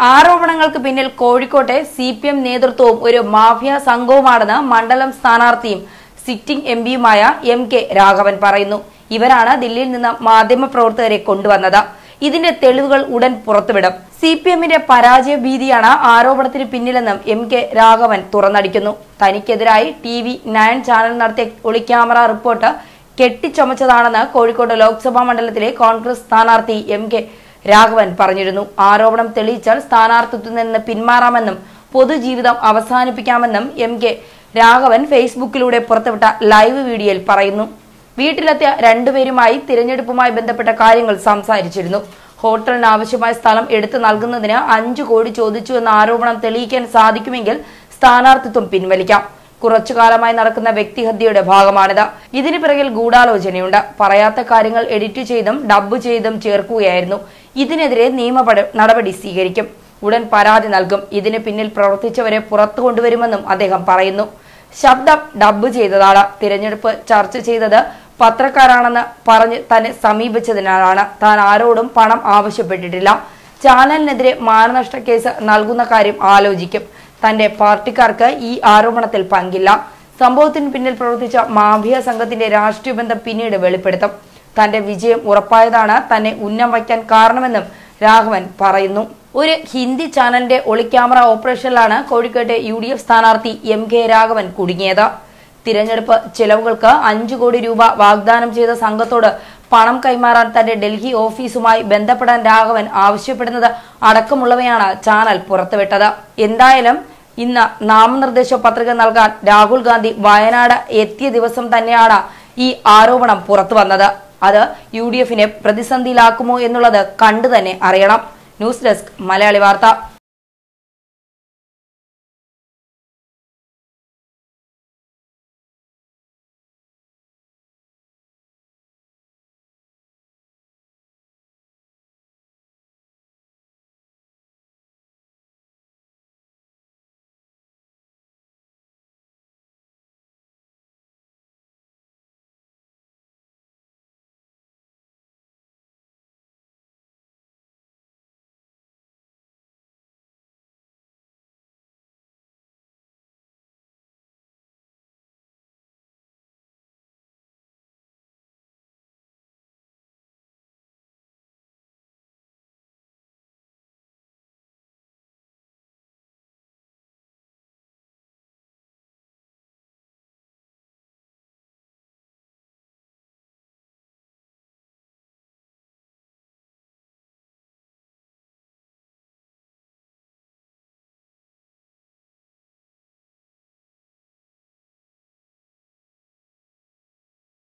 ആരോപണങ്ങൾക്ക് പിന്നിൽ കോഴിക്കോട്ടെ സി പി എം നേതൃത്വവും ഒരു മാഫിയ സംഘവുമാണെന്ന് മണ്ഡലം സ്ഥാനാർത്ഥിയും സിറ്റിംഗ് എം പിയുമായ എം കെ രാഘവൻ പറയുന്നു ഇവരാണ് ദില്ലിയിൽ നിന്ന് മാധ്യമപ്രവർത്തകരെ കൊണ്ടുവന്നത് ഇതിന്റെ തെളിവുകൾ ഉടൻ പുറത്തുവിടും സി പി എമ്മിന്റെ പരാജയ ഭീതിയാണ് ആരോപണത്തിന് പിന്നിലെന്നും എം കെ രാഘവൻ തുറന്നടിക്കുന്നു തനിക്കെതിരായി ടി വി നയൻ ചാനൽ നടത്തിയ ഒളിക്യാമറ റിപ്പോർട്ട് കെട്ടിച്ചമച്ചതാണെന്ന് കോഴിക്കോട് ലോക്സഭാ മണ്ഡലത്തിലെ കോൺഗ്രസ് സ്ഥാനാർത്ഥി എം കെ രാഘവൻ പറഞ്ഞിരുന്നു ആരോപണം തെളിയിച്ചാൽ സ്ഥാനാർത്ഥിത്വത്തിൽ നിന്ന് പിന്മാറാമെന്നും പൊതുജീവിതം അവസാനിപ്പിക്കാമെന്നും എം കെ രാഘവൻ ഫേസ്ബുക്കിലൂടെ പുറത്തുവിട്ട ലൈവ് വീഡിയോയിൽ പറയുന്നു വീട്ടിലെത്തിയ രണ്ടുപേരുമായി തിരഞ്ഞെടുപ്പുമായി ബന്ധപ്പെട്ട കാര്യങ്ങൾ സംസാരിച്ചിരുന്നു ഹോട്ടലിന് ആവശ്യമായ സ്ഥലം എടുത്തു നൽകുന്നതിന് അഞ്ചു കോടി ചോദിച്ചു എന്ന ആരോപണം തെളിയിക്കാൻ സാധിക്കുമെങ്കിൽ സ്ഥാനാർത്ഥിത്വം പിൻവലിക്കാം കുറച്ചു കാലമായി നടക്കുന്ന വ്യക്തിഹത്യയുടെ ഭാഗമാണിത് ഇതിന് പിറകിൽ ഗൂഢാലോചനയുണ്ട് പറയാത്ത കാര്യങ്ങൾ എഡിറ്റ് ചെയ്തും ഡബ്ബ് ചെയ്തും ചേർക്കുകയായിരുന്നു ഇതിനെതിരെ നിയമ നടപടി സ്വീകരിക്കും ഉടൻ പരാതി നൽകും ഇതിന് പിന്നിൽ പ്രവർത്തിച്ചവരെ പുറത്തു കൊണ്ടുവരുമെന്നും അദ്ദേഹം പറയുന്നു ശബ്ദം ഡബ്ബ് ചെയ്തതാണ് തിരഞ്ഞെടുപ്പ് ചർച്ച ചെയ്തത് പത്രക്കാരാണെന്ന് പറഞ്ഞ് തന്നെ സമീപിച്ചതിനാലാണ് താൻ ആരോടും പണം ആവശ്യപ്പെട്ടിട്ടില്ല ചാനലിനെതിരെ മാനനഷ്ട കേസ് നൽകുന്ന കാര്യം ആലോചിക്കും തന്റെ പാർട്ടിക്കാർക്ക് ഈ ആരോപണത്തിൽ പങ്കില്ല സംഭവത്തിന് പിന്നിൽ പ്രവർത്തിച്ച മാഫിയ സംഘത്തിന്റെ രാഷ്ട്രീയ ബന്ധം പിന്നീട് വെളിപ്പെടുത്തും തന്റെ വിജയം ഉറപ്പായതാണ് തന്നെ ഉന്നം വയ്ക്കാൻ കാരണമെന്നും രാഘവൻ പറയുന്നു ഒരു ഹിന്ദി ചാനലിന്റെ ഒളിക്യാമറ ഓപ്പറേഷനിലാണ് കോഴിക്കോട്ടെ യു ഡി എഫ് സ്ഥാനാർത്ഥി എം കെ രാഘവൻ കുടുങ്ങിയത് തിരഞ്ഞെടുപ്പ് ചെലവുകൾക്ക് അഞ്ചു കോടി രൂപ വാഗ്ദാനം ചെയ്ത സംഘത്തോട് പണം കൈമാറാൻ തന്റെ ഡൽഹി ഓഫീസുമായി ബന്ധപ്പെടാൻ രാഘവൻ ആവശ്യപ്പെടുന്നത് അടക്കമുള്ളവയാണ് ചാനൽ പുറത്തുവിട്ടത് എന്തായാലും ഇന്ന് നാമനിർദ്ദേശ പത്രിക നൽകാൻ രാഹുൽ ഗാന്ധി വയനാട് എത്തിയ ദിവസം തന്നെയാണ് ഈ ആരോപണം പുറത്തു വന്നത് അത് യു ഡി എഫിനെ പ്രതിസന്ധിയിലാക്കുമോ എന്നുള്ളത് കണ്ടു തന്നെ അറിയണം ന്യൂസ് ഡെസ്ക് മലയാളി വാർത്ത